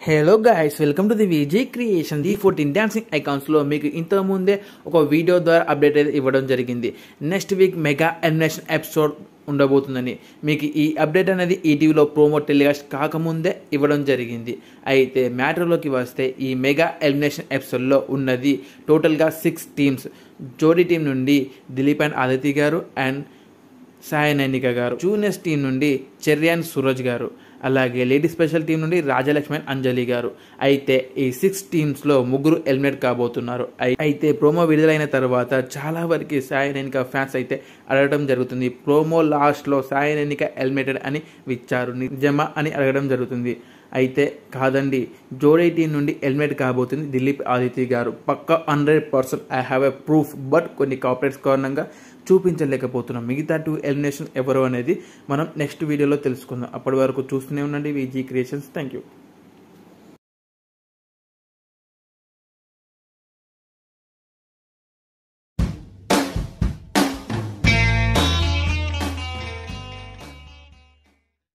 hello guys welcome to the Vijay creation the fourteen dancing ఐకాన్స్లో మీకు ఇంతకు ముందే ఒక వీడియో ద్వారా అప్డేట్ అయితే ఇవ్వడం జరిగింది next week mega elimination episode ఉండబోతుందని మీకు ఈ అప్డేట్ అనేది ఈటీవీలో ప్రోమో టెలికాస్ట్ కాకముందే ఇవ్వడం జరిగింది అయితే మ్యాటర్లోకి వస్తే ఈ మెగా ఎలిమినేషన్ ఎపిసోడ్లో ఉన్నది టోటల్గా సిక్స్ టీమ్స్ జోడీ టీం నుండి దిలీప్ అండ్ ఆదిత్య గారు అండ్ సాయి నైనిక గారు జూనియర్స్ టీం నుండి చెర్యాన్ సూరజ్ గారు అలాగే లేడీ స్పెషల్ టీం నుండి రాజలక్ష్మణ్ అంజలి గారు అయితే ఈ సిక్స్ టీమ్స్లో ముగ్గురు ఎలిమినేట్ కాబోతున్నారు అయి- అయితే ప్రోమో విడుదలైన తర్వాత చాలా వరకు సాయి నైనిక ఫ్యాన్స్ అయితే అడగడం జరుగుతుంది ప్రోమో లాస్ట్లో సాయి నైనిక ఎలిమినేటెడ్ అని ఇచ్చారు నిజమా అని అడగడం జరుగుతుంది అయితే కాదండి జోడీ టీం నుండి ఎలిమినేట్ కాబోతుంది దిలీప్ ఆదిత్య గారు పక్క hundred percent I have a proof but కొన్ని కాపరేట్స్ కారణంగా చూపించలేకపోతున్నాం మిగతా టూ ఎలిమినేషన్ ఎవరు అనేది మనం నెక్స్ట్ వీడియోలో తెలుసుకుందాం అప్పటి వరకు చూస్తూనే ఉండండి విజీ క్రియేషన్స్ థ్యాంక్ యూ